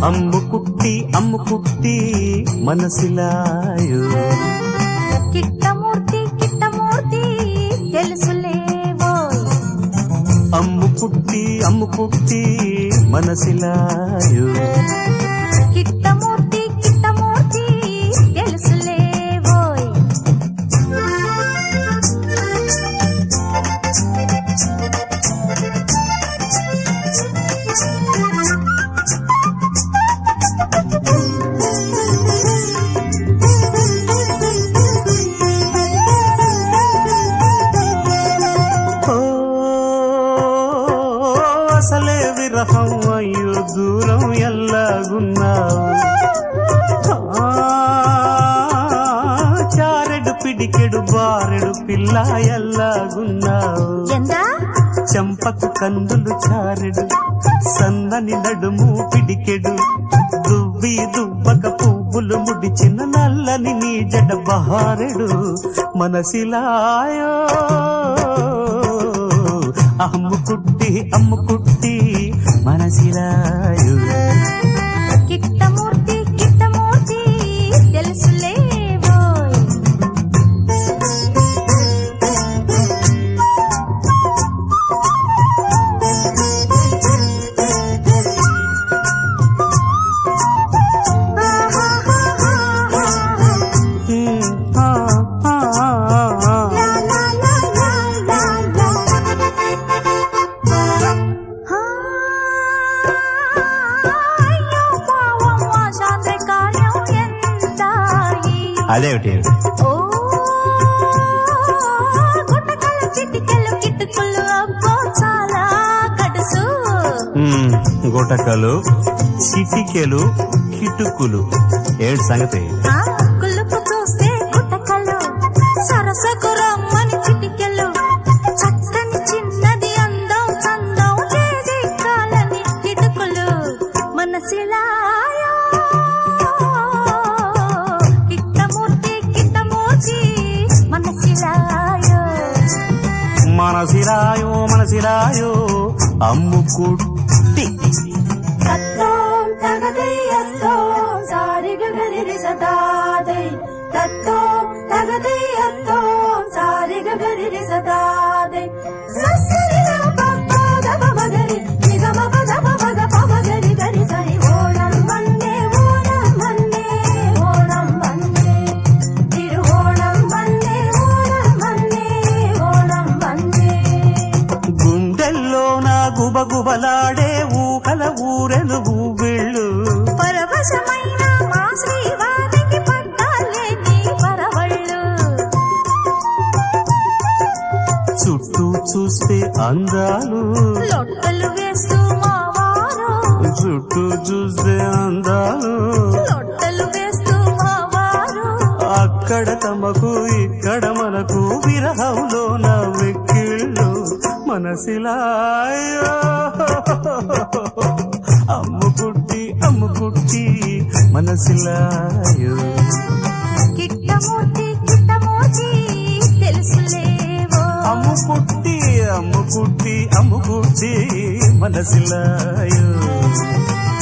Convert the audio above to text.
అమ్ము కుట్టి అమ్ము కుట్టి మనసిలాయో కిట్టమూర్తి కిట్టమూర్తి తెలుసులేవోయ్ అమ్ము కుట్టి అమ్ము కుట్టి మనసిలాయో కిట్టమూర్తి కిట్టమూర్తి తెలుసులేవోయ్ ఓ అసలే విరహం అయ్యో దూరం ఎల్లాగున్నావు ఆ, చారెడు పిడికెడు బారెడు పిల్ల ఎల్లాగున్నావు ఎందా చెంపకు కందులు చారెడు సన్నని నడుము పిడికెడు దువ్వి దువ్వక పువ్వులు ముడిచిన నల్లని నీ జడ బహారెడు మనసిలాయో అమ్ము కుట్టి అమ్ము కుట్టి మనసిలాయో కిట్టమూర్తి కిట్టమూర్తి తెలుసులేవోయ్ ఉమ్, ఆ, ఆ, ఆ, ఆ. లా లా లా లా లా లా. ఆ, అయ్యో పావం ఆ శాంతకాయం ఎంతాయి. అదేమిటి ఓ, గుటకలు చిటికెలు కిటుకులు అబ్బో చాలా కడుసు ఉమ్, గుటకలు చిటికెలు కిటుకులు ఏడు సంగతి ఆ కులుపు చూస్తే గుటకలు సరసకు రమ్మని చిటికెలు చక్కని చిన్నది అందం చందం చేసి కాలని కిటుకులు మనసిలాయో కిట్టమూర్తి కిట్టమూర్తి మనసిలాయో మనసిరాయో మనసిరాయో అమ్ము కుట్టి తత్వం తగదయ్యత్వం సారిగగరి సదాదై తత్వం తగదయ్యత్వం సారిగగరి సదాదై సస్సరిగ పప్పద పమగరి నిగమ పద పమగ పమగరి గరి సరి ఓణం వన్నే ఓణం వన్నే ఓణం వన్నే తిరువోణం వన్నే ఓణం వన్నే ఓణం వన్నే గుండెల్లో నా గుబగుబలాడే ఊకల ఊరెను ఊవిళ్ళు పరవశమైన మా శ్రీవారికి పట్టాలే నీ పరవళ్ళు చుట్టూ చూస్తే అందాలు లొట్టలు వేస్తూ మా వారు చుట్టూ చూస్తే అందాలు లొట్టలు వేస్తూ మా వారు అక్కడ తమకు ఇక్కడ మనకు విరహంలో నా వెక్కిళ్ళు మనసిలాయో అమ్ముకుట్టి అమ్ముకుట్టి మనసిలాయో కిట్టమూర్తి కిట్టమూర్తి తెలుసులేవో అమ్ముకుట్టి అమ్ముకుట్టి అమ్ముకుట్టి మనసిలాయో